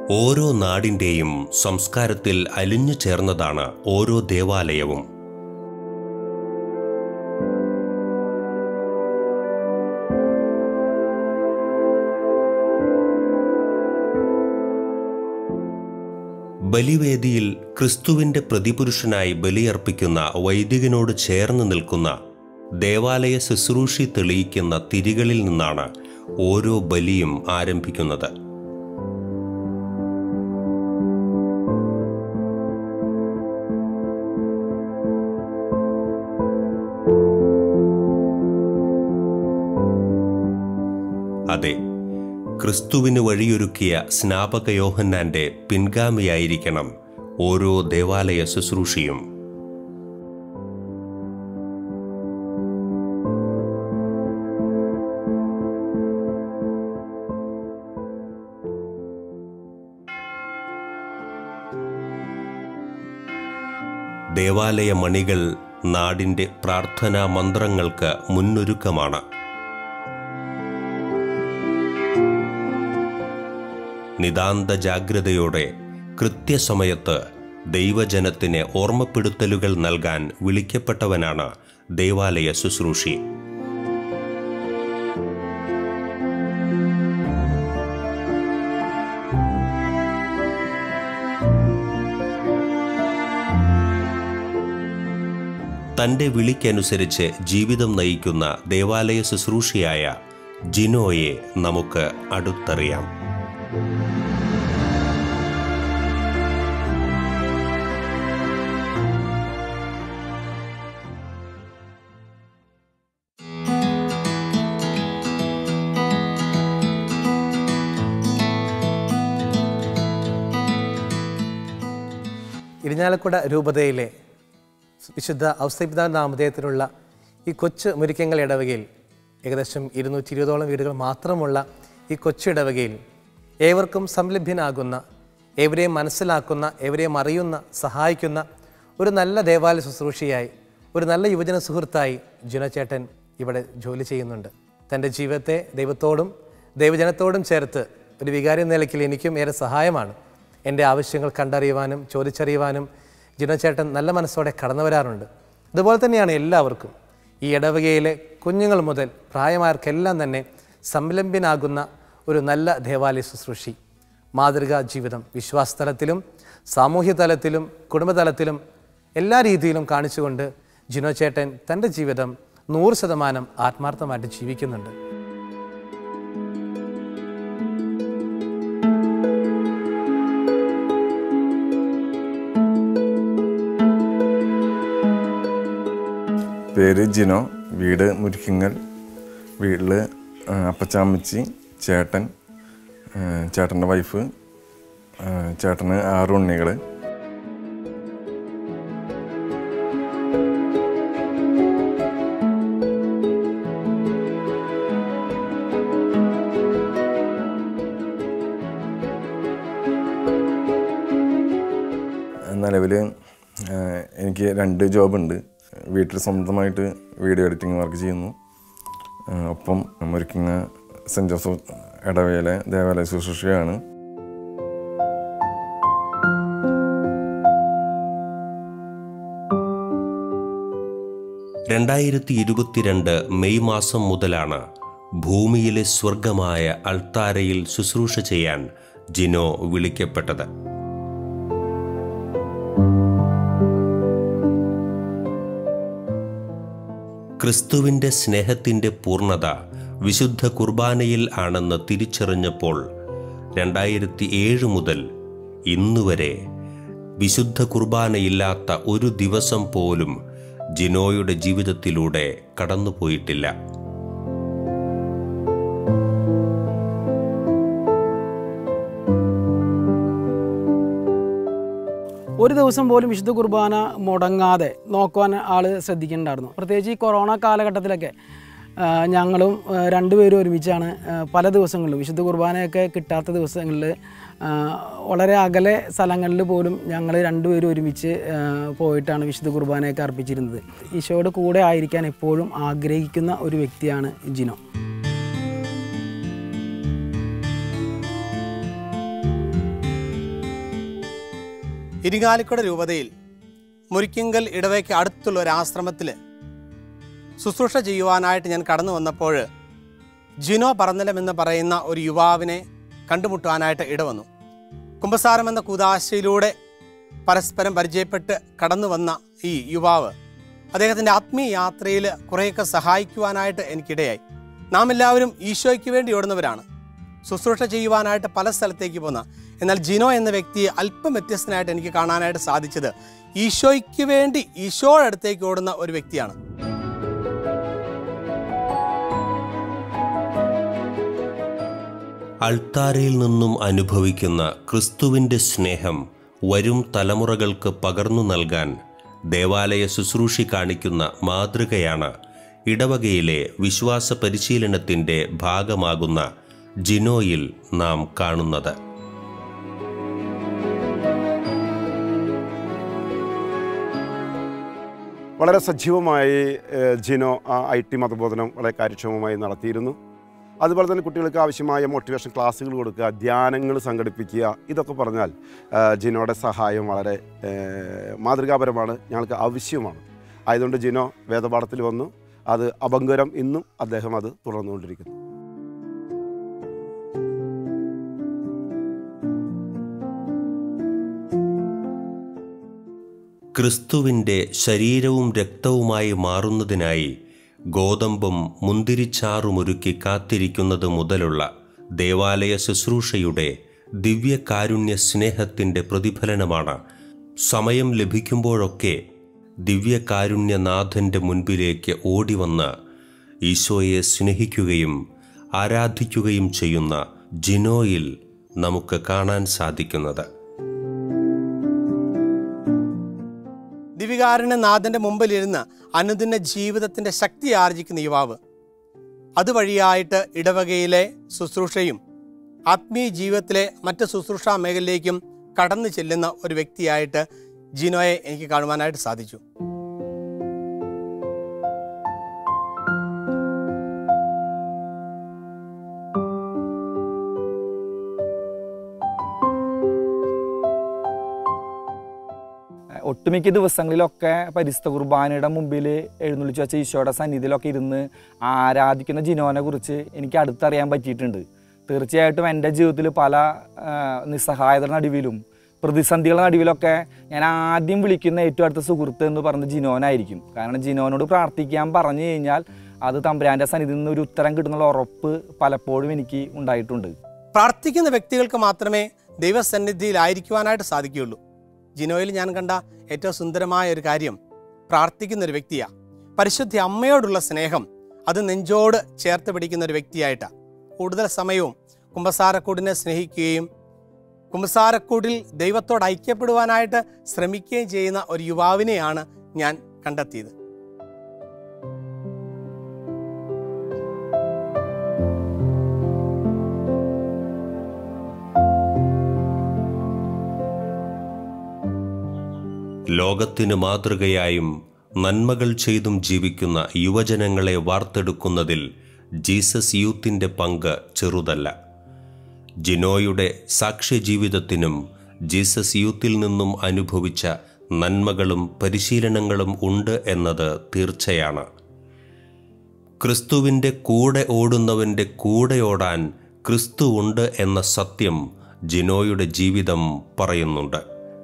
ഓരോ നാടിൻ്റെയും സംസ്കാരത്തിൽ അലിഞ്ഞു ചേർന്നതാണ് ഓരോ ദേവാലയവും ബലിവേദിയിൽ ക്രിസ്തുവിന്റെ പ്രതിപുരുഷനായി ബലിയർപ്പിക്കുന്ന വൈദികനോട് ചേർന്ന് നിൽക്കുന്ന ദേവാലയ ശുശ്രൂഷി തെളിയിക്കുന്ന തിരികളിൽ നിന്നാണ് ഓരോ ബലിയും ആരംഭിക്കുന്നത് അതെ ക്രിസ്തുവിന് വഴിയൊരുക്കിയ സ്നാപക യോഹന്നാന്റെ പിൻഗാമിയായിരിക്കണം ഓരോ ദേവാലയ ശുശ്രൂഷയും ദേവാലയ മണികൾ നാടിന്റെ പ്രാർത്ഥനാ മന്ത്രങ്ങൾക്ക് മുന്നൊരുക്കമാണ് നിതാന്ത ജാഗ്രതയോടെ കൃത്യസമയത്ത് ദൈവജനത്തിന് ഓർമ്മപ്പെടുത്തലുകൾ നൽകാൻ വിളിക്കപ്പെട്ടവനാണ് ദേവാലയ ശുശ്രൂഷി തന്റെ വിളിക്കനുസരിച്ച് ജീവിതം നയിക്കുന്ന ദേവാലയ ശുശ്രൂഷയായ ജിനോയെ നമുക്ക് അടുത്തറിയാം ഇരിഞ്ഞാലക്കുട രൂപതയിലെ വിശുദ്ധ ഔസൈപിതാ നാമധേയത്തിലുള്ള ഈ കൊച്ചു മുരിക്കങ്ങൾ ഇടവകയിൽ ഏകദേശം ഇരുന്നൂറ്റി ഇരുപതോളം വീടുകൾ മാത്രമുള്ള ഈ കൊച്ചു ഇടവകയിൽ ഏവർക്കും സംലഭ്യനാകുന്ന ഏവരെയും മനസ്സിലാക്കുന്ന ഏവരെയും അറിയുന്ന സഹായിക്കുന്ന ഒരു നല്ല ദേവാലയ ശുശ്രൂഷയായി ഒരു നല്ല യുവജന സുഹൃത്തായി ജിനോ ചേട്ടൻ ഇവിടെ ജോലി ചെയ്യുന്നുണ്ട് തൻ്റെ ജീവിതത്തെ ദൈവത്തോടും ദൈവജനത്തോടും ചേർത്ത് ഒരു വികാരി എന്ന നിലയ്ക്ക് എനിക്കും ഏറെ സഹായമാണ് എൻ്റെ ആവശ്യങ്ങൾ കണ്ടറിയുവാനും ചോദിച്ചറിയുവാനും ജിനോ ചേട്ടൻ നല്ല മനസ്സോടെ കടന്നു വരാറുണ്ട് അതുപോലെ തന്നെയാണ് എല്ലാവർക്കും ഈ ഇടവകയിലെ കുഞ്ഞുങ്ങൾ മുതൽ പ്രായമായവർക്കെല്ലാം തന്നെ സംലംബ്യനാകുന്ന ഒരു നല്ല ദേവാലയ ശുശ്രൂഷി മാതൃകാ ജീവിതം വിശ്വാസതലത്തിലും സാമൂഹ്യ തലത്തിലും കുടുംബതലത്തിലും എല്ലാ രീതിയിലും കാണിച്ചുകൊണ്ട് ജിനോ ചേട്ടൻ തൻ്റെ ജീവിതം നൂറ് ശതമാനം ആത്മാർത്ഥമായിട്ട് ജീവിക്കുന്നുണ്ട് പേര് ജിനോ വീട് മുരിക്കിങ്ങൽ വീട്ടിൽ അപ്പച്ചാമ്മച്ചി ചേട്ടൻ ആ, ചേട്ടൻ്റെ വൈഫ് ആ, ചേട്ടന് ആറ് ഉണ്ണികൾ നിലവിൽ എനിക്ക് രണ്ട് ജോബുണ്ട് വീട്ടിൽ സ്വന്തമായിട്ട് വീഡിയോ എഡിറ്റിംഗ് വർക്ക് ചെയ്യുന്നു ആ, ഒപ്പം മുരിക്കിങ്ങ സെൻറ്റ് ജോസഫ് ഇടവയിലെ ദേവാലയ ശുശ്രൂഷയാണ് രണ്ടായിരത്തി ഇരുപത്തിരണ്ട് മെയ് മാസം മുതലാണ് ഭൂമിയിലെ സ്വർഗമായ അൾത്താരയിൽ ശുശ്രൂഷ ചെയ്യാൻ ജിനോ വിളിക്കപ്പെട്ടത് ക്രിസ്തുവിന്റെ സ്നേഹത്തിന്റെ പൂർണ്ണത വിശുദ്ധ കുർബാനയിൽ ആണെന്ന് തിരിച്ചറിഞ്ഞപ്പോൾ രണ്ടായിരത്തി ഏഴ് മുതൽ ഇന്നുവരെ വിശുദ്ധ കുർബാനയില്ലാത്ത ഒരു ദിവസം പോലും ജിനോയുടെ ജീവിതത്തിലൂടെ കടന്നുപോയിട്ടില്ല ഒരു ദിവസം പോലും വിശുദ്ധ കുർബാന മുടങ്ങാതെ നോക്കുവാൻ ആൾ ശ്രദ്ധിക്കുന്നുണ്ടായിരുന്നു പ്രത്യേകിച്ച് ഈ കൊറോണ കാലഘട്ടത്തിലൊക്കെ ആ, ഞങ്ങളും ആ, രണ്ടുപേരും ഒരുമിച്ചാണ് ആ, പല ദിവസങ്ങളിലും വിശുദ്ധ കുർബാനയൊക്കെ കിട്ടാത്ത ദിവസങ്ങളിൽ ആ, വളരെ അകലെ സ്ഥലങ്ങളിൽ പോലും ഞങ്ങൾ രണ്ടുപേരും ഒരുമിച്ച് ആ, പോയിട്ടാണ് വിശുദ്ധ കുർബാനയൊക്കെ അർപ്പിച്ചിരുന്നത് ഈശോയുടെ കൂടെ ആയിരിക്കാൻ എപ്പോഴും ആഗ്രഹിക്കുന്ന ഒരു വ്യക്തിയാണ് ജിനോ ഇരിങ്ങാലിക്കുട രൂപതയിൽ മുരിക്കിങ്കൽ ഇടവയ്ക്ക് അടുത്തുള്ള ഒരു ആശ്രമത്തിൽ ശുശ്രൂഷ ചെയ്യുവാനായിട്ട് ഞാൻ കടന്നു വന്നപ്പോൾ ജിനോ പറന്നലം എന്ന് പറയുന്ന ഒരു യുവാവിനെ കണ്ടുമുട്ടുവാനായിട്ട് ഇടവന്നു കുംഭസാരം എന്ന കൂതാശയിലൂടെ പരസ്പരം പരിചയപ്പെട്ട് കടന്നു വന്ന ഈ യുവാവ് അദ്ദേഹത്തിൻ്റെ ആത്മീയ യാത്രയിൽ കുറേയൊക്കെ സഹായിക്കുവാനായിട്ട് എനിക്കിടയായി നാം എല്ലാവരും ഈശോയ്ക്ക് വേണ്ടി ഓടുന്നവരാണ് ശുശ്രൂഷ ചെയ്യുവാനായിട്ട് പല സ്ഥലത്തേക്ക് പോകുന്ന എന്നാൽ ജിനോ എന്ന വ്യക്തിയെ അല്പം വ്യത്യസ്തനായിട്ട് എനിക്ക് കാണാനായിട്ട് സാധിച്ചത് ഈശോയ്ക്ക് വേണ്ടി ഈശോയുടെ അടുത്തേക്ക് ഓടുന്ന ഒരു വ്യക്തിയാണ് അൾത്താരയിൽ നിന്നും അനുഭവിക്കുന്ന ക്രിസ്തുവിൻ്റെ സ്നേഹം വരും തലമുറകൾക്ക് പകർന്നു നൽകാൻ ദേവാലയ ശുശ്രൂഷി കാണിക്കുന്ന മാതൃകയാണ് ഇടവകയിലെ വിശ്വാസ പരിശീലനത്തിൻ്റെ ഭാഗമാകുന്ന ജിനോയിൽ നാം കാണുന്നത് വളരെ സജീവമായി ഏഹ്, ജിനോ ആ ഐ ടി മതബോധനം വളരെ കാര്യക്ഷമമായി നടത്തിയിരുന്നു അതുപോലെ തന്നെ കുട്ടികൾക്ക് ആവശ്യമായ മോട്ടിവേഷൻ ക്ലാസ്സുകൾ കൊടുക്കുക ധ്യാനങ്ങൾ സംഘടിപ്പിക്കുക ഇതൊക്കെ പറഞ്ഞാൽ ഏഹ്, ജിനോയുടെ സഹായം വളരെ ഏഹ്, മാതൃകാപരമാണ് ഞങ്ങൾക്ക് ആവശ്യമാണ് ആയതുകൊണ്ട് ജിനോ വേദപാഠത്തിൽ വന്നു അത് അപങ്കരം ഇന്നും അദ്ദേഹം അത് തുടർന്നുകൊണ്ടിരിക്കുന്നു ക്രിസ്തുവിൻ്റെ ശരീരവും രക്തവുമായി മാറുന്നതിനായി ഗോതമ്പും മുന്തിരിച്ചാറുമൊരുക്കി കാത്തിരിക്കുന്നത് മുതലുള്ള ദേവാലയ ശുശ്രൂഷയുടെ ദിവ്യകാരുണ്യ സ്നേഹത്തിൻ്റെ പ്രതിഫലനമാണ് സമയം ലഭിക്കുമ്പോഴൊക്കെ ദിവ്യകാരുണ്യനാഥൻ്റെ മുൻപിലേക്ക് ഓടിവന്ന് ഈശോയെ സ്നേഹിക്കുകയും ആരാധിക്കുകയും ചെയ്യുന്ന ജിനോയിൽ നമുക്ക് കാണാൻ സാധിക്കുന്നത് ദിവികാരന് നാഥന്റെ മുമ്പിലിരുന്ന് അനുദിന ജീവിതത്തിന്റെ ശക്തി ആർജിക്കുന്ന യുവാവ് അതുവഴിയായിട്ട് ഇടവകയിലെ ശുശ്രൂഷയും ആത്മീയ ജീവിതത്തിലെ മറ്റ് ശുശ്രൂഷാ മേഖലയിലേക്കും കടന്നു ചെല്ലുന്ന ഒരു വ്യക്തിയായിട്ട് ജിനോയെ എനിക്ക് കാണുവാനായിട്ട് സാധിച്ചു ഒട്ടുമിക്ക ദിവസങ്ങളിലൊക്കെ പരിസ്ഥ കുർബാനയുടെ മുമ്പിൽ എഴുന്നള്ളിച്ച് വെച്ച ഈശോയുടെ സന്നിധിയിലൊക്കെ ഇരുന്ന് ആരാധിക്കുന്ന ജിനോനെ കുറിച്ച് എനിക്ക് അടുത്തറിയാൻ പറ്റിയിട്ടുണ്ട് തീർച്ചയായിട്ടും എൻ്റെ ജീവിതത്തിൽ പല ആ, നിസ്സഹായതയുടെ നടുവിലും പ്രതിസന്ധികളുടെ നടുവിലൊക്കെ ഞാൻ ആദ്യം വിളിക്കുന്ന ഏറ്റവും അടുത്ത സുഹൃത്ത് എന്ന് പറയുന്നത് ജിനോനായിരിക്കും കാരണം ജിനോനോട് പ്രാർത്ഥിക്കാൻ പറഞ്ഞു കഴിഞ്ഞാൽ അത് തമ്പുരാൻ്റെ സന്നിധിയിൽ നിന്ന് ഒരു ഉത്തരം കിട്ടുന്നുള്ള ഉറപ്പ് പലപ്പോഴും എനിക്ക് ഉണ്ടായിട്ടുണ്ട് പ്രാർത്ഥിക്കുന്ന വ്യക്തികൾക്ക് മാത്രമേ ദൈവസന്നിധിയിലായിരിക്കുവാനായിട്ട് സാധിക്കുകയുള്ളൂ ജിനോയിൽ ഞാൻ കണ്ട ഏറ്റവും സുന്ദരമായ ഒരു കാര്യം പ്രാർത്ഥിക്കുന്ന ഒരു വ്യക്തിയാണ് പരിശുദ്ധ അമ്മയോടുള്ള സ്നേഹം അത് നെഞ്ചോട് ചേർത്ത് പിടിക്കുന്ന ഒരു വ്യക്തിയായിട്ടാണ് കൂടുതൽ സമയവും കുമ്പസാരക്കൂടിനെ സ്നേഹിക്കുകയും കുമ്പസാരക്കൂടിൽ ദൈവത്തോട് ഐക്യപ്പെടുവാനായിട്ട് ശ്രമിക്കുകയും ചെയ്യുന്ന ഒരു യുവാവിനെയാണ് ഞാൻ കണ്ടെത്തിയത് ലോകത്തിന് മാതൃകയായും നന്മകൾ ചെയ്തും ജീവിക്കുന്ന യുവജനങ്ങളെ വാർത്തെടുക്കുന്നതിൽ ജീസസ് യൂത്തിൻ്റെ പങ്ക് ചെറുതല്ല ജിനോയുടെ സാക്ഷ്യജീവിതത്തിനും ജീസസ് യൂത്തിൽ നിന്നും അനുഭവിച്ച നന്മകളും പരിശീലനങ്ങളും ഉണ്ട് എന്നത് തീർച്ചയാണ് ക്രിസ്തുവിൻ്റെ കൂടെ ഓടുന്നവൻ്റെ കൂടെ ഓടാൻ ക്രിസ്തു ഉണ്ട് എന്ന സത്യം ജിനോയുടെ ജീവിതം പറയുന്നുണ്ട്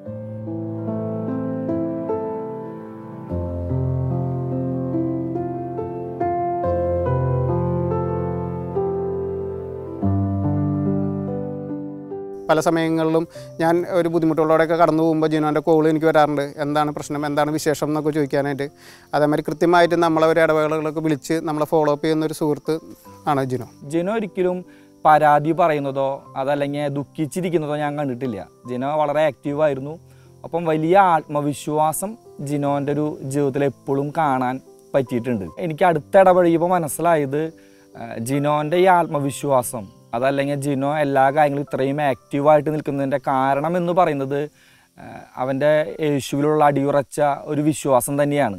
പല സമയങ്ങളിലും ഞാൻ ഒരു ബുദ്ധിമുട്ടുകളോടെയൊക്കെ കടന്നു പോകുമ്പോൾ ജിനോൻ്റെ കോൾ എനിക്ക് വരാറുണ്ട് എന്താണ് പ്രശ്നം എന്താണ് വിശേഷം എന്നൊക്കെ ചോദിക്കാനായിട്ട് അതേമാതിരി കൃത്യമായിട്ട് നമ്മളെ ഒരു ഇടവേളകളൊക്കെ വിളിച്ച് നമ്മളെ ഫോളോ അപ്പ് ചെയ്യുന്ന ഒരു സുഹൃത്ത് ആണ് ജിനോ ജിനോ ഒരിക്കലും പരാതി പറയുന്നതോ അതല്ലെങ്കിൽ ദുഃഖിച്ചിരിക്കുന്നതോ ഞാൻ കണ്ടിട്ടില്ല ജിനോ വളരെ ആക്റ്റീവായിരുന്നു അപ്പം വലിയ ആത്മവിശ്വാസം ജിനോൻ്റെ ഒരു ജീവിതത്തിൽ എപ്പോഴും കാണാൻ പറ്റിയിട്ടുണ്ട് എനിക്ക് അടുത്ത ഇടപഴകിയപ്പോൾ മനസ്സിലായത് ആ, ജിനോൻ്റെ ഈ ആത്മവിശ്വാസം അതല്ലെങ്കിൽ ജിനോ എല്ലാ കാര്യങ്ങളും ഇത്രയും ആക്റ്റീവായിട്ട് നിൽക്കുന്നതിൻ്റെ കാരണം എന്ന് പറയുന്നത് ആ, അവൻ്റെ യേശുവിലുള്ള അടിയുറച്ച ഒരു വിശ്വാസം തന്നെയാണ്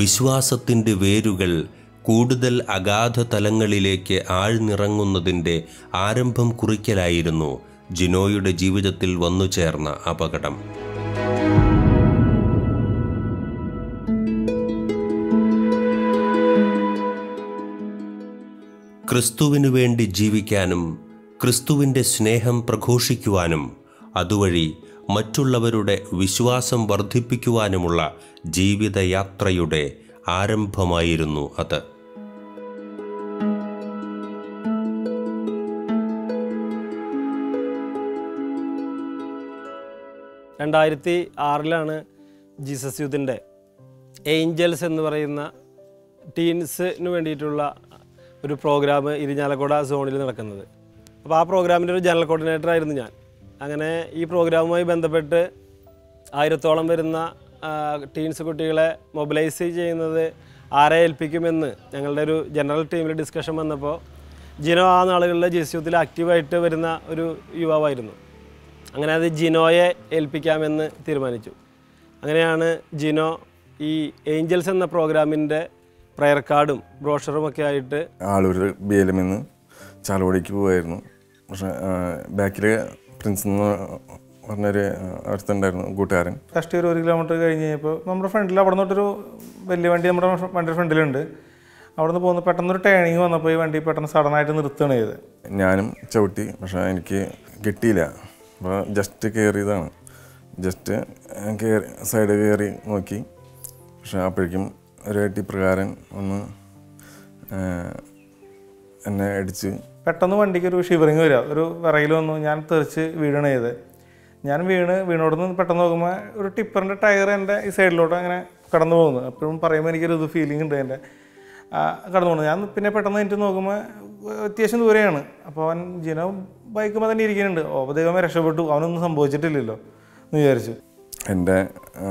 വിശ്വാസത്തിൻ്റെ വേരുകൾ കൂടുതൽ അഗാധ തലങ്ങളിലേക്ക് ആഴ്ന്നിറങ്ങുന്നതിൻ്റെ ആരംഭം കുറിക്കലായിരുന്നു ജിനോയുടെ ജീവിതത്തിൽ വന്നു ചേർന്ന അപകടം ക്രിസ്തുവിനു വേണ്ടി ജീവിക്കാനും ക്രിസ്തുവിൻ്റെ സ്നേഹം പ്രഘോഷിക്കുവാനും അതുവഴി മറ്റുള്ളവരുടെ വിശ്വാസം വർദ്ധിപ്പിക്കുവാനുമുള്ള ജീവിതയാത്രയുടെ ആരംഭമായിരുന്നു അത് രണ്ടായിരത്തി ആറിലാണ് ജീസസ് യൂത്തിൻ്റെ ഏഞ്ചൽസ് എന്ന് പറയുന്ന ടീൻസിന് വേണ്ടിയിട്ടുള്ള ഒരു പ്രോഗ്രാം ഇരിഞ്ഞാലക്കുട സോണിൽ നടക്കുന്നത് അപ്പോൾ ആ പ്രോഗ്രാമിൻ്റെ ഒരു ജനറൽ കോർഡിനേറ്റർ ആയിരുന്നു ഞാൻ അങ്ങനെ ഈ പ്രോഗ്രാമുമായി ബന്ധപ്പെട്ട് ആയിരത്തോളം വരുന്ന ആ, ടീൻസ് കുട്ടികളെ മൊബിലൈസ് ചെയ്യുന്നത് ആരെ ഏൽപ്പിക്കുമെന്ന് ഞങ്ങളുടെ ഒരു ജനറൽ ടീമിൽ ഡിസ്കഷൻ വന്നപ്പോൾ ജിനോ ആ നാളുകളിൽ ജീസ് യൂത്തിൽ ആക്റ്റീവായിട്ട് വരുന്ന ഒരു യുവാവായിരുന്നു അങ്ങനെ അത് ജിനോയെ ഏൽപ്പിക്കാമെന്ന് തീരുമാനിച്ചു അങ്ങനെയാണ് ജിനോ ഈ ഏഞ്ചൽസ് എന്ന പ്രോഗ്രാമിൻ്റെ പ്രയർ കാർഡും ബ്രോഷറും ഒക്കെ ആയിട്ട് ആളൂർ ബി എൽ എമ്മിൽ നിന്ന് ചാലക്കുടിക്ക് പോകുമായിരുന്നു പക്ഷേ ബാക്കിൽ പ്രിൻസ് എന്ന് പറഞ്ഞൊരു അടുത്തുണ്ടായിരുന്നു കൂട്ടുകാരൻ കഷ്ടി ഒരു ഒരു കിലോമീറ്റർ കഴിഞ്ഞ് കഴിഞ്ഞപ്പോൾ നമ്മുടെ ഫ്രണ്ടിൽ അവിടെ നിന്നൊട്ടൊരു വലിയ വണ്ടി നമ്മുടെ വണ്ടിയുടെ ഫ്രണ്ടിലുണ്ട് അവിടെ നിന്ന് പോകുന്ന പെട്ടെന്നൊരു ടേണിങ് വന്നപ്പോൾ ഈ വണ്ടി പെട്ടെന്ന് സഡനായിട്ട് നിർത്തുകയാണ് ചെയ്തത് ഞാനും ചവിട്ടി പക്ഷേ എനിക്ക് കിട്ടിയില്ല അപ്പോൾ ജസ്റ്റ് കയറിയതാണ് ജസ്റ്റ് കയറി സൈഡ് കയറി നോക്കി പക്ഷെ അപ്പോഴേക്കും ഒരു ടിപ്രകാരൻ ഒന്ന് ആ, എന്നെ അടിച്ച് പെട്ടെന്ന് വണ്ടിക്ക് ഒരു ഷിവറിങ് വരിക ഒരു വിറയിൽ വന്നു ഞാൻ തെറിച്ച് വീഴാണ് ചെയ്തത് ഞാൻ വീണ് വീണോടുന്ന് പെട്ടെന്ന് നോക്കുമ്പോൾ ഒരു ടിപ്പറിൻ്റെ ടയർ എൻ്റെ ഈ സൈഡിലോട്ട് അങ്ങനെ കടന്നു പോകുന്നു അപ്പോഴും പറയുമ്പോൾ എനിക്കൊരു ഇത് ഫീലിംഗ് ഉണ്ട് എൻ്റെ ആ, കടന്നു പോകുന്നത് ഞാൻ പിന്നെ പെട്ടെന്ന് എനിക്ക് നോക്കുമ്പോൾ അത്യാവശ്യം ദൂരെയാണ് അപ്പോൾ അവൻ ജിനോ ബൈക്കുമ്പോൾ തന്നെ ഇരിക്കുന്നുണ്ട് ഓ അപ്പോൾ ദൈവമേ രക്ഷപ്പെട്ടു അവനൊന്നും സംഭവിച്ചിട്ടില്ലല്ലോ എന്ന് വിചാരിച്ചു എൻ്റെ ആ,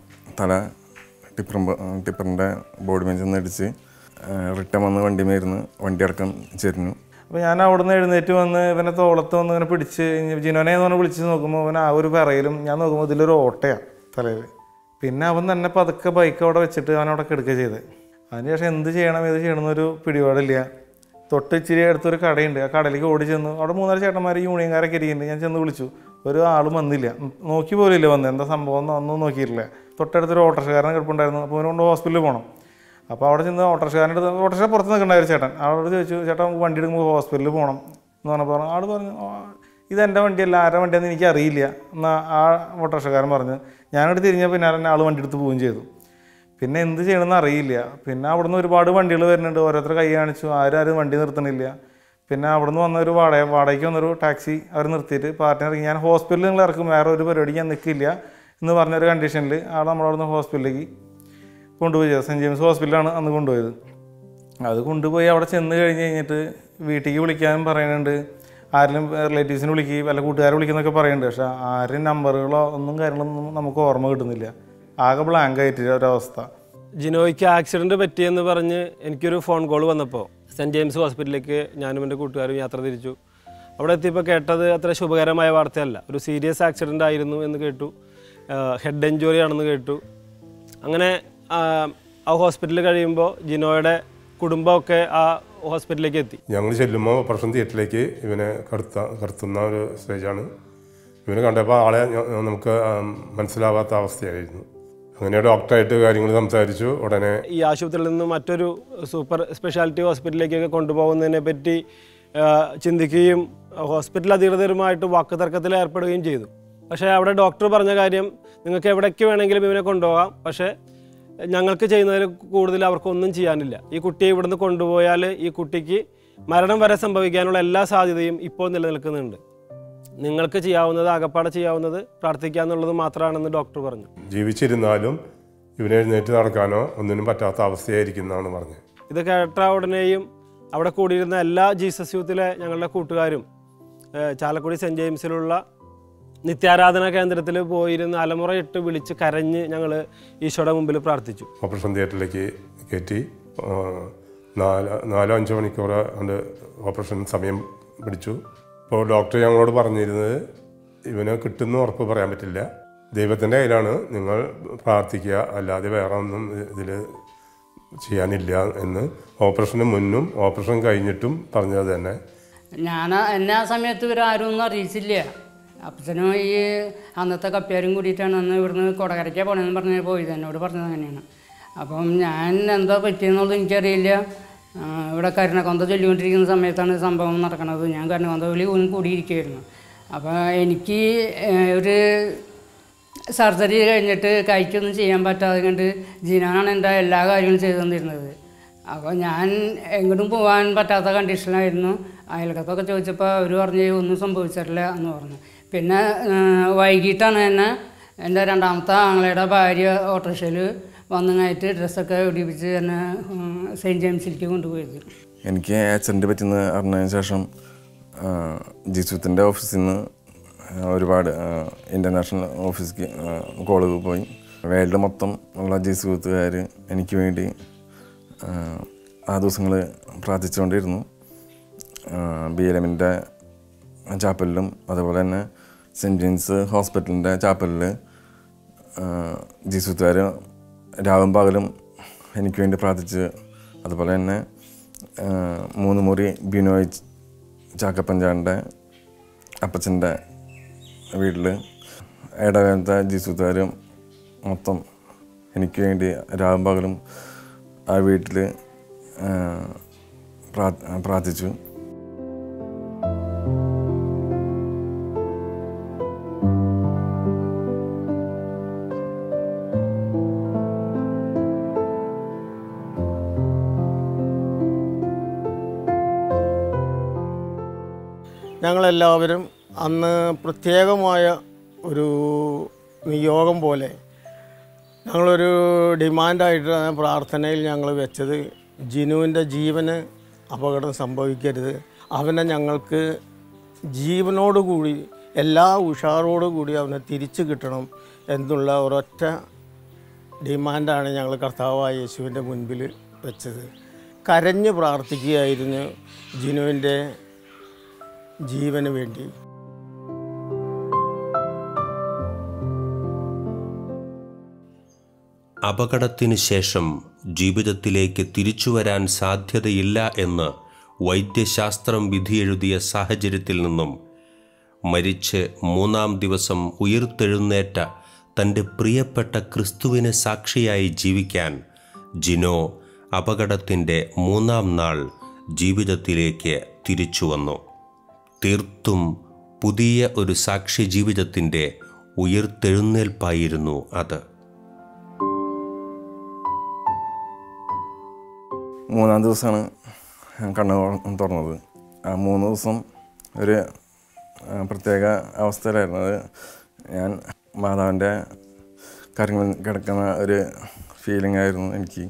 തല ടിപ്പർ ടിപ്പറിൻ്റെ ബോഡി മേഞ്ചിൽ നിന്ന് അടിച്ച് റിട്ടേൺ വന്ന് വണ്ടിമേരുന്ന് വണ്ടി അടക്കം ചെരിഞ്ഞു അപ്പോൾ ഞാൻ അവിടെ നിന്ന് എഴുന്നേറ്റ് വന്ന് ഇവനെ തോളത്ത് വന്ന് ഇങ്ങനെ പിടിച്ച് ജിനോനെ എന്ന് പറഞ്ഞ് വിളിച്ച് നോക്കുമ്പോൾ അവൻ ആ ഒരു വിറയിലും ഞാൻ നോക്കുമ്പോൾ ഇതിലൊരു ഓട്ടയാണ് തലയിൽ പിന്നെ അവൻ തന്നെ പതുക്കെ ബൈക്ക് അവിടെ വെച്ചിട്ട് അവൻ അവിടെ കിടക്കുക ചെയ്തത് അതിനുശേഷം എന്ത് ചെയ്യണം ഏത് ചെയ്യണം എന്നൊരു പിടിപാടില്ല തൊട്ട് ഇച്ചിരി അടുത്തൊരു കടയുണ്ട് ആ കടയിലേക്ക് ഓടി ചെന്നു അവിടെ മൂന്നാല് ചേട്ടന്മാർ യൂണിയൻകാരൊക്കെ ഇരിക്കുന്നുണ്ട് ഞാൻ ചെന്ന് വിളിച്ചു ഒരു ആളും വന്നില്ല ഉം, നോക്കി പോലില്ല വന്ന് എന്താ സംഭവം എന്ന് ഒന്നും നോക്കിയിട്ടില്ല തൊട്ടടുത്തൊരു ഓട്ടോറിക്ഷക്കാരൻ കിടപ്പുണ്ടായിരുന്നു അപ്പോൾ അവനെ കൊണ്ട് ഹോസ്പിറ്റലിൽ പോകണം അപ്പോൾ അവിടെ ചെന്ന് ഓട്ടോറിക്ഷക്കാരൻ്റെ അടുത്ത് ഓട്ടോറിക്ഷ പുറത്ത് നിൽക്കണ്ടായിരുന്നു ചേട്ടൻ അവരോട് ചോദിച്ചു ചേട്ടാ നമുക്ക് വണ്ടി എടുക്കുമ്പോൾ ഹോസ്പിറ്റലിൽ പോകണം എന്ന് പറഞ്ഞപ്പോൾ പറഞ്ഞു ആൾ പറഞ്ഞു "ആ, ഇതെൻ്റെ വണ്ടിയല്ല ആരുടെ വണ്ടിയാണെന്ന് എനിക്ക് അറിയില്ല എന്നാൽ ആ ഓട്ടോറിക്ഷക്കാരൻ പറഞ്ഞു ഞാനവിടെ തിരിഞ്ഞ പിന്നെ ആൾ വണ്ടി എടുത്ത് പോവുകയും ചെയ്തു പിന്നെ എന്ത് ചെയ്യണമെന്ന് അറിയില്ല പിന്നെ അവിടുന്ന് ഒരുപാട് വണ്ടികൾ വരുന്നുണ്ട് ഓരോരുത്തർ കൈ കാണിച്ചു ആരും ആരും വണ്ടി നിർത്തണില്ല പിന്നെ അവിടുന്ന് വന്ന ഒരു വാടക വാടകയ്ക്ക് വന്നൊരു ടാക്സി അവർ നിർത്തിയിട്ട് പാർട്ടിനെ ഇറങ്ങി ഞാൻ ഹോസ്പിറ്റലിൽ നിങ്ങൾ ഇറക്കും വേറെ ഒരു പരിപാടി ഞാൻ നിൽക്കില്ല എന്ന് പറഞ്ഞൊരു കണ്ടീഷനിൽ ആൾ നമ്മളവിടുന്ന് ഹോസ്പിറ്റലിലേക്ക് കൊണ്ടുപോയി സെൻറ്റ് ജെയിംസ് ഹോസ്പിറ്റലാണ് അന്ന് കൊണ്ടുപോയത് അത് കൊണ്ടുപോയി അവിടെ ചെന്ന് കഴിഞ്ഞ് കഴിഞ്ഞിട്ട് വീട്ടിലേക്ക് വിളിക്കാനും പറയുന്നുണ്ട് ആരെങ്കിലും റിലേറ്റീവ്സിനെ വിളിക്കുക വല്ല കൂട്ടുകാരെ വിളിക്കുന്നൊക്കെ പറയുന്നുണ്ട് പക്ഷെ ആരും നമ്പറുകളോ ഒന്നും കാര്യങ്ങളൊന്നും നമുക്ക് ഓർമ്മ കിട്ടുന്നില്ല ആകെ ബ്ലാങ്ക് ആയിട്ട് ഒരവസ്ഥ ജിനോയ്ക്ക് ആക്സിഡൻറ്റ് പറ്റിയെന്ന് പറഞ്ഞ് എനിക്കൊരു ഫോൺ കോൾ വന്നപ്പോൾ സെൻറ്റ് ജെയിംസ് ഹോസ്പിറ്റലിലേക്ക് ഞാനും എൻ്റെ കൂട്ടുകാരും യാത്ര തിരിച്ചു അവിടെ എത്തിയപ്പോൾ കേട്ടത് അത്ര ശുഭകരമായ വാർത്തയല്ല ഒരു സീരിയസ് ആക്സിഡൻ്റ് ആയിരുന്നു എന്ന് കേട്ടു ഹെഡ് ഇഞ്ചുറി ആണെന്ന് കേട്ടു അങ്ങനെ ആ, ആ ഹോസ്പിറ്റലിൽ കഴിയുമ്പോൾ ജിനോയുടെ കുടുംബമൊക്കെ ആ ഹോസ്പിറ്റലിലേക്ക് എത്തി ഞങ്ങൾ ചെല്ലുമ്പോൾ ഓപ്പറേഷൻ തിയേറ്ററിലേക്ക് ഇവനെ കടത്ത കടത്തുന്ന ഒരു സ്റ്റേജാണ് ഇവനെ കണ്ടപ്പോൾ ആളെ ഞ- നമുക്ക് ആം, മനസ്സിലാവാത്ത അവസ്ഥയായിരുന്നു അങ്ങനെ ഡോക്ടറായിട്ട് കാര്യങ്ങൾ സംസാരിച്ചു ഉടനെ ഈ ആശുപത്രിയിൽ നിന്ന് മറ്റൊരു സൂപ്പർ സ്പെഷ്യാലിറ്റി ഹോസ്പിറ്റലിലേക്കൊക്കെ കൊണ്ടുപോകുന്നതിനെ പറ്റി ആ, ചിന്തിക്കുകയും ഹോസ്പിറ്റൽ അധികൃതരുമായിട്ട് വാക്കുതർക്കത്തിൽ ഏർപ്പെടുകയും ചെയ്തു പക്ഷേ അവിടെ ഡോക്ടർ പറഞ്ഞ കാര്യം നിങ്ങൾക്ക് എവിടേക്ക് വേണമെങ്കിലും ഇവനെ കൊണ്ടുപോകാം പക്ഷേ ഞങ്ങൾക്ക് ചെയ്യുന്നതിൽ കൂടുതൽ അവർക്കൊന്നും ചെയ്യാനില്ല ഈ കുട്ടിയെ ഇവിടുന്ന് കൊണ്ടുപോയാൽ ഈ കുട്ടിക്ക് മരണം വരെ സംഭവിക്കാനുള്ള എല്ലാ സാധ്യതയും ഇപ്പോൾ നിലനിൽക്കുന്നുണ്ട് നിങ്ങൾക്ക് ചെയ്യാവുന്നത് ആകപ്പാടെ ചെയ്യാവുന്നത് പ്രാർത്ഥിക്കുക എന്നുള്ളത് മാത്രമാണെന്ന് ഡോക്ടർ പറഞ്ഞു ജീവിച്ചിരുന്നാലും ഇവനെ എഴുന്നേറ്റ് നടക്കാനോ ഒന്നിനും പറ്റാത്ത അവസ്ഥയായിരിക്കും എന്നാണ് പറഞ്ഞത് ഇത് കേട്ട ഉടനെയും അവിടെ കൂടിയിരുന്ന എല്ലാ ജീസസ് യൂത്തിലെ ഞങ്ങളുടെ കൂട്ടുകാരും ഏഹ് ചാലക്കുടി സെൻറ്റ് ജെയിംസിലുള്ള നിത്യാരാധന കേന്ദ്രത്തിൽ പോയിരുന്ന് അലമുറയിട്ട് വിളിച്ച് കരഞ്ഞ് ഞങ്ങൾ ഈശോയുടെ മുമ്പിൽ പ്രാർത്ഥിച്ചു ഓപ്പറേഷൻ തിയേറ്ററിലേക്ക് കയറ്റി ആ, നാല് നാലോ അഞ്ചോ മണിക്കൂർ കൊണ്ട് ഓപ്പറേഷൻ സമയം പിടിച്ചു അപ്പോൾ ഡോക്ടർ ഞങ്ങളോട് പറഞ്ഞിരുന്നത് ഇവന് കിട്ടുന്ന ഉറപ്പ് പറയാൻ പറ്റില്ല ദൈവത്തിൻ്റെ കയ്യിലാണ് നിങ്ങൾ പ്രാർത്ഥിക്കുക അല്ലാതെ വേറെ ഒന്നും ഇതിൽ ചെയ്യാനില്ല എന്ന് ഓപ്പറേഷന് മുന്നും ഓപ്പറേഷൻ കഴിഞ്ഞിട്ടും പറഞ്ഞത് തന്നെ ഞാൻ എന്നെ ആ സമയത്ത് ഇവർ ആരും ഒന്നും അറിയിച്ചില്ല അപ്പച്ചനും ഈ അന്നത്തെ കപ്പ്യാരും കൂടിയിട്ടാണ് അന്ന് ഇവിടുന്ന് കൊടകരയ്ക്കാണ് പോകണമെന്ന് പറഞ്ഞ് പോയത് എന്നോട് പറഞ്ഞത് അങ്ങനെയാണ് അപ്പം ഞാൻ എന്താ പറ്റിയെന്നുള്ളത് എനിക്കറിയില്ല ആ, ഇവിടെ കരുണക്കൊന്ത ചൊല്ലിക്കൊണ്ടിരിക്കുന്ന സമയത്താണ് ഈ സംഭവം നടക്കുന്നത് ഞാൻ കരുണക്കൊന്ത വിളി കൂടിയിരിക്കുകയായിരുന്നു അപ്പോൾ എനിക്ക് ഏഹ്, ഒരു സർജറി കഴിഞ്ഞിട്ട് കൈക്കൊന്നും ചെയ്യാൻ പറ്റാതെ കണ്ട് ജീനാനാണ് എൻ്റെ എല്ലാ കാര്യങ്ങളും ചെയ്തു തന്നിരുന്നത് അപ്പോൾ ഞാൻ എങ്ങോട്ടും പോകാൻ പറ്റാത്ത കണ്ടീഷനായിരുന്നു അയൽക്കത്തൊക്കെ ചോദിച്ചപ്പോൾ അവർ പറഞ്ഞ് ഒന്നും സംഭവിച്ചിട്ടില്ല എന്ന് പറഞ്ഞു പിന്നെ ആ, വൈകിട്ടാണ് എന്നെ എൻ്റെ രണ്ടാമത്തെ ആങ്ങളയുടെ ഭാര്യ ഓട്ടോറിക്ഷയിൽ വന്നുങ്ങായിട്ട് ഡ്രസ്സൊക്കെ ഇടിപ്പിച്ച് എന്നെ ഉം, സെയിൻറ്റ് ജെയിംസിലേക്ക് കൊണ്ടുപോയത് എനിക്ക് ആക്സിഡൻറ്റ് പറ്റുന്ന അറിഞ്ഞതിന് ശേഷം ജിസുത്തിൻ്റെ ഓഫീസിൽ നിന്ന് ഒരുപാട് ഇൻ്റർനാഷണൽ ഓഫീസിലേക്ക് കോള് പോയി വേൾഡ് മൊത്തം ഉള്ള ജിസുത്തുകാർ എനിക്ക് വേണ്ടി ആ, ആ ദിവസങ്ങൾ പ്രാർത്ഥിച്ചുകൊണ്ടിരുന്നു ബി എൽ എമ്മിൻ്റെ ചാപ്പലിലും അതുപോലെ തന്നെ സെൻറ്റ് ജെയിംസ് ഹോസ്പിറ്റലിൻ്റെ ചാപ്പലിൽ ജിസുത്തുകാർ രാവും പകലും എനിക്ക് വേണ്ടി പ്രാർത്ഥിച്ച് അതുപോലെ തന്നെ ആ, മൂന്ന് മുറി ബിനോയ് ചാക്കപ്പഞ്ചാൻ്റെ അപ്പച്ചൻ്റെ വീട്ടിൽ ഇടവേലത്തെ ജിസുത്തുകാരും മൊത്തം എനിക്ക് വേണ്ടി രാവും പകലും ആ വീട്ടിൽ പ്രാർത്ഥിച്ചു ഞങ്ങളെല്ലാവരും അന്ന് പ്രത്യേകമായ ഒരു നിയോഗം പോലെ ഞങ്ങളൊരു ഡിമാൻഡായിട്ട് പ്രാർത്ഥനയിൽ ഞങ്ങൾ വെച്ചത് ജിനുവിൻ്റെ ജീവന് അപകടം സംഭവിക്കരുത് അവനെ ഞങ്ങൾക്ക് ജീവനോടുകൂടി എല്ലാ ഉഷാറോടുകൂടി അവനെ തിരിച്ചു കിട്ടണം എന്നുള്ള ഒരൊറ്റ ഡിമാൻഡാണ് ഞങ്ങൾ കർത്താവായ യേശുവിൻ്റെ മുൻപിൽ വെച്ചത് കരഞ്ഞ് പ്രാർത്ഥിക്കുകയായിരുന്നു ജിനുവിൻ്റെ ജീവന് വേണ്ടി അപകടത്തിനു ശേഷം ജീവിതത്തിലേക്ക് തിരിച്ചുവരാൻ സാധ്യതയില്ല എന്ന് വൈദ്യശാസ്ത്രം വിധിയെഴുതിയ സാഹചര്യത്തിൽ നിന്നും മരിച്ച് മൂന്നാം ദിവസം ഉയിർത്തെഴുന്നേറ്റ തൻ്റെ പ്രിയപ്പെട്ട ക്രിസ്തുവിനെ സാക്ഷിയായി ജീവിക്കാൻ ജിനോ അപകടത്തിൻ്റെ മൂന്നാം നാൾ ജീവിതത്തിലേക്ക് തിരിച്ചു വന്നു തീർത്തും പുതിയ ഒരു സാക്ഷി ജീവിതത്തിൻ്റെ ഉയിർത്തെഴുന്നേൽപ്പായിരുന്നു അത് മൂന്നാം ദിവസമാണ് കണ്ണ് തുറന്നത് ആ മൂന്ന് ദിവസം ഒരു ആ, പ്രത്യേക അവസ്ഥയിലായിരുന്നു അത് ഞാൻ മാതാവിൻ്റെ കാര്യങ്ങൾ കിടക്കുന്ന ഒരു ഫീലിംഗ് ആയിരുന്നു എനിക്ക്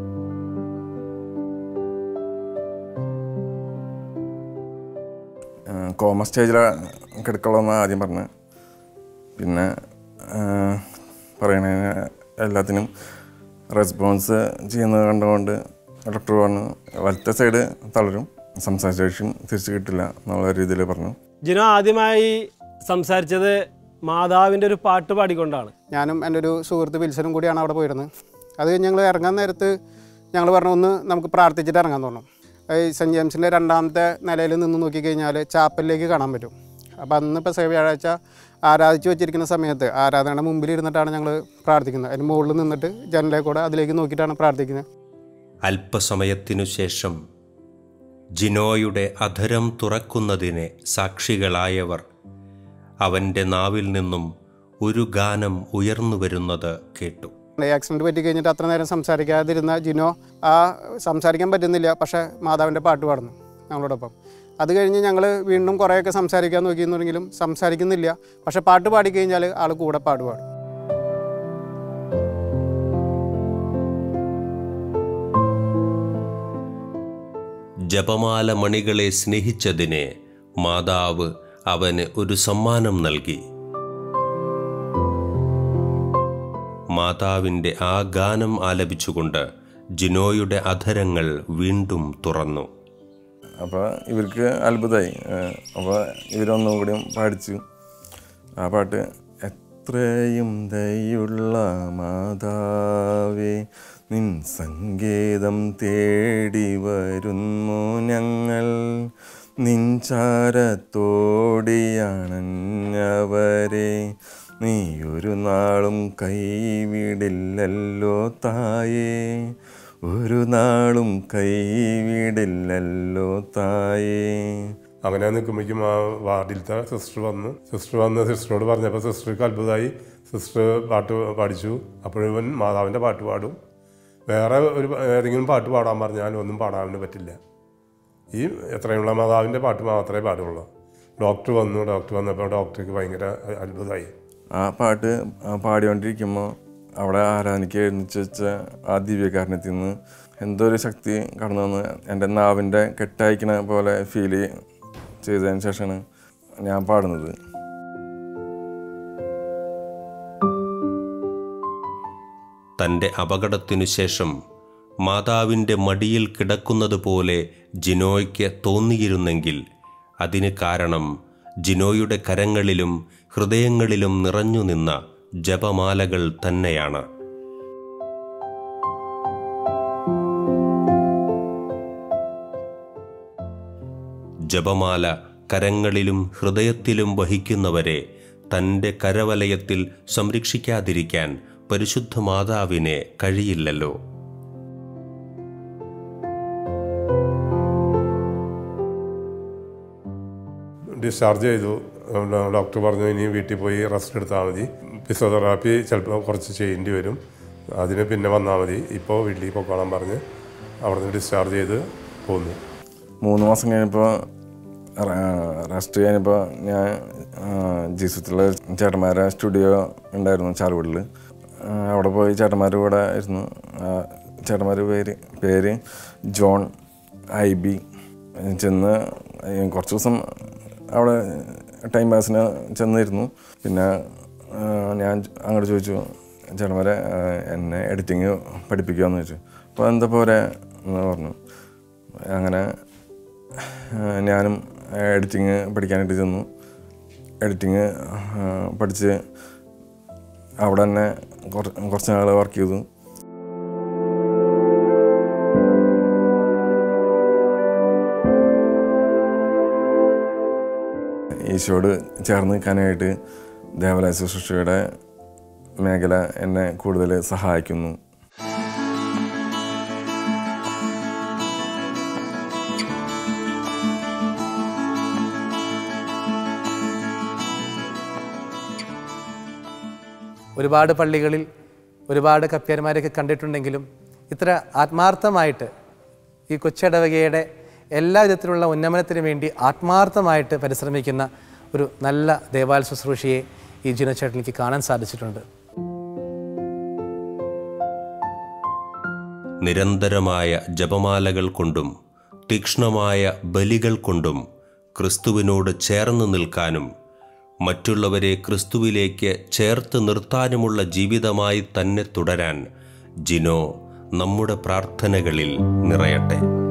ആ, കോമ സ്റ്റേജിലാണ് കിടക്കുള്ളതെന്ന് ആദ്യം പറഞ്ഞ് പിന്നെ ആ, പറയണതിന് എല്ലാത്തിനും റെസ്പോൺസ് ചെയ്യുന്നത് കണ്ടുകൊണ്ട് ഡോക്ടർ പറഞ്ഞു വലത്തെ സൈഡ് തളരും സംസാരശേഷിയും തിരിച്ചു കിട്ടില്ല എന്നുള്ള രീതിയിൽ പറഞ്ഞു ജിനോ ആദ്യമായി സംസാരിച്ചത് മാതാവിൻ്റെ ഒരു പാട്ട് പാടിക്കൊണ്ടാണ് ഞാനും എൻ്റെ ഒരു സുഹൃത്ത് വിൽസനും കൂടിയാണ് അവിടെ പോയിരുന്നത് അത് കഴിഞ്ഞ് ഞങ്ങൾ ഇറങ്ങാൻ നേരത്ത് ഞങ്ങൾ പറഞ്ഞു ഒന്ന് നമുക്ക് പ്രാർത്ഥിച്ചിട്ട് ഇറങ്ങാൻ തോന്നും ഈ സെൻറ്റ് ജെയിംസിൻ്റെ രണ്ടാമത്തെ നിലയിൽ നിന്ന് നോക്കിക്കഴിഞ്ഞാൽ ചാപ്പലിലേക്ക് കാണാൻ പറ്റും അപ്പോൾ അന്ന് ഇപ്പോൾ സേ വ്യാഴാഴ്ച ആരാധിച്ച് വെച്ചിരിക്കുന്ന സമയത്ത് ആരാധനയുടെ മുമ്പിൽ ഇരുന്നിട്ടാണ് ഞങ്ങൾ പ്രാർത്ഥിക്കുന്നത് അതിന് മുകളിൽ നിന്നിട്ട് ജനലെ കൂടെ അതിലേക്ക് നോക്കിയിട്ടാണ് പ്രാർത്ഥിക്കുന്നത് അല്പസമയത്തിനു ശേഷം ജിനോയുടെ അധരം തുറക്കുന്നതിന് സാക്ഷികളായവർ അവൻ്റെ നാവിൽ നിന്നും ഒരു ഗാനം ഉയർന്നു വരുന്നത് കേട്ടു ആക്സിഡൻറ്റ് പറ്റി കഴിഞ്ഞിട്ട് അത്ര നേരം സംസാരിക്കാതിരുന്ന ജിനോ ആ സംസാരിക്കാൻ പറ്റുന്നില്ല പക്ഷേ മാതാവിൻ്റെ പാട്ട് പാടുന്നു ഞങ്ങളോടൊപ്പം അത് കഴിഞ്ഞ് ഞങ്ങൾ വീണ്ടും കുറേയൊക്കെ സംസാരിക്കാൻ നോക്കിയെന്നുണ്ടെങ്കിലും സംസാരിക്കുന്നില്ല പക്ഷേ പാട്ട് പാടിക്കഴിഞ്ഞാൽ ആൾ കൂടെ പാടുപാടും ജപമാല മണികളെ സ്നേഹിച്ചതിന് മാതാവ് അവന് ഒരു സമ്മാനം നൽകി മാതാവിൻ്റെ ആ ഗാനം ആലപിച്ചുകൊണ്ട് ജിനോയുടെ അധരങ്ങൾ വീണ്ടും തുറന്നു അപ്പോൾ ഇവർക്ക് അത്ഭുതമായി അപ്പോൾ ഇവരൊന്നും കൂടിയും പാടിച്ചു ആ പാട്ട് അത്രയും ദയുള്ള മാതാവേ നിൻ സങ്കേതം തേടി വരുന്നു ഞങ്ങൾ നിൻ ചാരത്തോടിയണഞ്ഞവരെ നീ ഒരു നാളും കൈവിടില്ലല്ലോ തായേ ഒരു നാളും കൈവിടില്ലല്ലോ തായേ അങ്ങനെ നിൽക്കുമ്പോഴേക്കും ആ വാർഡിലത്തെ സിസ്റ്റർ വന്നു സിസ്റ്റർ വന്ന് സിസ്റ്ററോട് പറഞ്ഞപ്പോൾ സിസ്റ്റർക്ക് അത്ഭുതമായി സിസ്റ്റർ പാട്ട് പാടിച്ചു അപ്പോഴും മാതാവിൻ്റെ പാട്ട് പാടും വേറെ ഒരു ഏതെങ്കിലും പാട്ട് പാടാൻ പറഞ്ഞാൽ ഒന്നും പാടാൻ പറ്റില്ല ഈ എത്രയുള്ള മാതാവിൻ്റെ പാട്ട് മാത്രമേ പാടുള്ളൂ ഡോക്ടർ വന്നു ഡോക്ടർ വന്നപ്പോൾ ഡോക്ടർക്ക് ഭയങ്കര അത്ഭുതമായി ആ പാട്ട് ആ പാടിക്കൊണ്ടിരിക്കുമ്പോൾ അവിടെ ആരാധനയ്ക്ക് എഴുന്നേച്ച് വെച്ച ആ ദിവ്യകാരണത്തിൽ നിന്ന് എന്തോ ഒരു ശക്തി കടന്നു വന്ന് എൻ്റെ നാവിൻ്റെ കെട്ടയക്കണ പോലെ ഫീൽ ചെയ്തതിന് ശേഷമാണ് ഞാൻ പാടുന്നത് തൻ്റെ അപകടത്തിനു ശേഷം മാതാവിൻ്റെ മടിയിൽ കിടക്കുന്നത് പോലെ ജിനോയ്ക്ക് തോന്നിയിരുന്നെങ്കിൽ അതിന് കാരണം ജിനോയുടെ കരങ്ങളിലും ഹൃദയങ്ങളിലും നിറഞ്ഞു നിന്ന ജപമാലകൾ തന്നെയാണ് ജപമാല കരങ്ങളിലും ഹൃദയത്തിലും വഹിക്കുന്നവരെ തൻ്റെ കരവലയത്തിൽ സംരക്ഷിക്കാതിരിക്കാൻ പരിശുദ്ധ മാതാവിനെ കഴിയില്ലല്ലോ ഡിസ്ചാർജ് ചെയ്തു ഡോക്ടർ പറഞ്ഞു ഇനി വീട്ടിൽ പോയി റെസ്റ്റ് എടുത്താൽ മതി ഫിസിയോതെറാപ്പി ചിലപ്പോൾ കുറച്ച് ചെയ്യേണ്ടി വരും അതിന് പിന്നെ വന്നാൽ മതി ഇപ്പോൾ വീട്ടിൽ പൊക്കോളാൻ പറഞ്ഞ് അവിടെ നിന്ന് ഡിസ്ചാർജ് ചെയ്ത് പോന്നു മൂന്ന് മാസം കഴിഞ്ഞപ്പോൾ റെസ്റ്റ് കഴിഞ്ഞപ്പോൾ ഞാൻ ജീസത്തിലുള്ള ചേട്ടന്മാരെ സ്റ്റുഡിയോ ഉണ്ടായിരുന്നു ചാറുവീടിൽ അവിടെ പോയി ചേട്ടന്മാരുടെ കൂടെ ഇരുന്നു ആ ചേട്ടന്മാരുടെ പേര് പേര് ജോൺ ഐ ബി ചെന്ന് കുറച്ച് ദിവസം അവിടെ ടൈം പാസിന് ചെന്നിരുന്നു പിന്നെ ആ, ഞാൻ അങ്ങോട്ട് ചോദിച്ചു ചേട്ടന്മാരെ ആ, എന്നെ എഡിറ്റിങ് പഠിപ്പിക്കുമെന്ന് ചോദിച്ചു അപ്പോൾ എന്താ പോരെ എന്ന് പറഞ്ഞു അങ്ങനെ ആ, ഞാനും എഡിറ്റിങ് പഠിക്കാനായിട്ട് ചെന്നു എഡിറ്റിങ് പഠിച്ച് അവിടെ തന്നെ കുറ- കുറച്ച് നാൾ വർക്ക് ചെയ്തു ഈശോട് ചേർന്ന് നിൽക്കാനായിട്ട് ദേവാലയ ശുശ്രൂഷയുടെ മേഖല എന്നെ കൂടുതൽ സഹായിക്കുന്നു ഒരുപാട് പള്ളികളിൽ ഒരുപാട് കപ്പ്യാന്മാരെയൊക്കെ കണ്ടിട്ടുണ്ടെങ്കിലും ഇത്ര ആത്മാർത്ഥമായിട്ട് ഈ കൊച്ചിടവകയുടെ എല്ലാ വിധത്തിലുള്ള ഉന്നമനത്തിന് വേണ്ടി ആത്മാർത്ഥമായിട്ട് പരിശ്രമിക്കുന്ന ഒരു നല്ല ദേവാല ശുശ്രൂഷയെ ഈ ജിനോ ചേട്ടനിക്ക് കാണാൻ സാധിച്ചിട്ടുണ്ട് നിരന്തരമായ ജപമാലകൾ കൊണ്ടും തീക്ഷ്ണമായ ബലികൾ കൊണ്ടും ക്രിസ്തുവിനോട് ചേർന്ന് നിൽക്കാനും മറ്റുള്ളവരെ ക്രിസ്തുവിലേക്ക് ചേർത്ത് നിർത്താനുമുള്ള ജീവിതമായി തന്നെ തുടരാൻ ജിനോ നമ്മുടെ പ്രാർത്ഥനകളിൽ നിറയട്ടെ